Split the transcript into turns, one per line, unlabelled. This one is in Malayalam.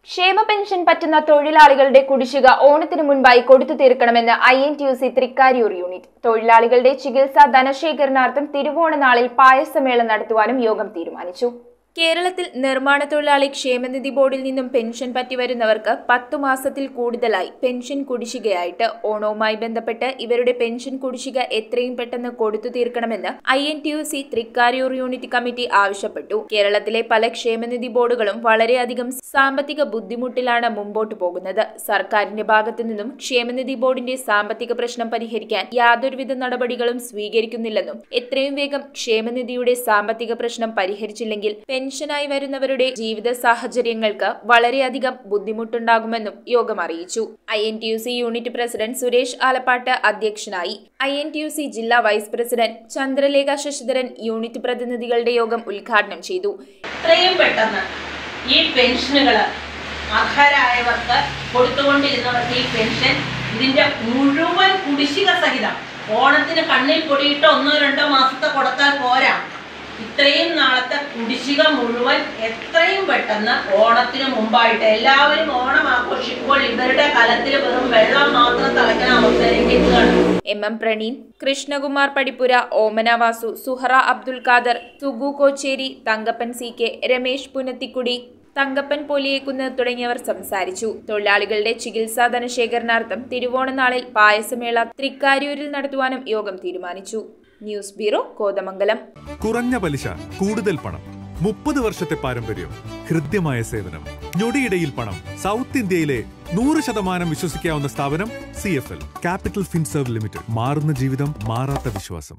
ക്ഷേമ പെൻഷൻ പറ്റുന്ന തൊഴിലാളികളുടെ കുടിശ്ശിക ഓണത്തിന് മുൻപായി കൊടുത്തു തീർക്കണമെന്ന് I N T U C Thrikkariyoor unit തൊഴിലാളികളുടെ ചികിത്സാ ധനശേഖരണാർത്ഥം തിരുവോണ നാളിൽ പായസമേള നടത്തുവാനും യോഗം തീരുമാനിച്ചു കേരളത്തിൽ നിർമ്മാണ തൊഴിലാളി ക്ഷേമനിധി ബോർഡിൽ നിന്നും പെൻഷൻ പറ്റിവരുന്നവർക്ക് പത്തു മാസത്തിൽ കൂടുതലായി പെൻഷൻ കുടിശ്ശികയായിട്ട് ഓണവുമായി ബന്ധപ്പെട്ട് ഇവരുടെ പെൻഷൻ കുടിശ്ശിക എത്രയും പെട്ടെന്ന് കൊടുത്തു തീർക്കണമെന്ന് I N T U C Thrikkariyoor unit committee ആവശ്യപ്പെട്ടു കേരളത്തിലെ പല ക്ഷേമനിധി ബോർഡുകളും വളരെയധികം സാമ്പത്തിക ബുദ്ധിമുട്ടിലാണ് മുമ്പോട്ട് പോകുന്നത് സർക്കാരിന്റെ ഭാഗത്തു നിന്നും ക്ഷേമനിധി ബോർഡിന്റെ സാമ്പത്തിക പ്രശ്നം പരിഹരിക്കാൻ യാതൊരുവിധ നടപടികളും സ്വീകരിക്കുന്നില്ലെന്നും എത്രയും വേഗം ക്ഷേമനിധിയുടെ സാമ്പത്തിക പ്രശ്നം പരിഹരിച്ചില്ലെങ്കിൽ പെൻഷനായി വരുന്നവരുടെ ജീവിത സാഹചര്യങ്ങൾക്ക് വളരെയധികം ബുദ്ധിമുട്ടുണ്ടാകുമെന്നും യോഗം അറിയിച്ചു I N T U C unit president Suresh Alappatt അധ്യക്ഷനായി I N T U C ജില്ലാ vice president Chandralekha Sasidharan unit പ്രതിനിധികളുടെ യോഗം ഉദ്ഘാടനം ചെയ്തു
എത്രയും പെട്ടെന്ന് ഈ പെൻഷനുകൾ അർഹരായവർക്ക് കൊടുത്തുകൊണ്ടിരുന്നവർക്ക് ഈ പെൻഷൻ ഇതിന്റെ മുഴുവൻ കുടിശ്ശിക സഹിതം ഓണത്തിന് കണ്ണിൽ പൊടിയിട്ട് ഒന്നോ രണ്ടോ മാസത്തെ കൊടുത്താൽ പോരാ ഇത്രയും നാളത്തെ കുടിശ്ശിക മുഴുവൻ എത്രയും പെട്ടെന്ന് ഓണത്തിന് മുമ്പായിട്ട് എല്ലാവരും ഓണം ആഘോഷിക്കുമ്പോൾ ഇവരുടെ കലത്തിൽ വെറും വെള്ളം മാത്രം തിളയ്ക്കുന്ന അവസ്ഥയിലേക്ക് എത്തുകയാണ്
M M Praneen Krishnakumar Padippura Omana Vasu Suhara Abdul Khader Sugu Kocheri Thankappan C K Ramesh Punathikudi Thankappan Poliyekkunnu തുടങ്ങിയവർ സംസാരിച്ചു തൊഴിലാളികളുടെ ചികിത്സാ ധനശേഖരണാർത്ഥം തിരുവോണനാളിൽ പായസമേള തൃക്കാരിയൂരിൽ നടത്തുവാനും യോഗം തീരുമാനിച്ചു ന്യൂസ് ബ്യൂറോ കോതമംഗലം
കുറഞ്ഞ പലിശ കൂടുതൽ പണം മുപ്പത് വർഷത്തെ പാരമ്പര്യം ഹൃദ്യമായ സേവനം ഞൊടിയിടയിൽ പണം സൗത്ത് ഇന്ത്യയിലെ നൂറ് ശതമാനം വിശ്വസിക്കാവുന്ന സ്ഥാപനം C F L Capital Finserv Limited മാറുന്ന ജീവിതം മാറാത്ത വിശ്വാസം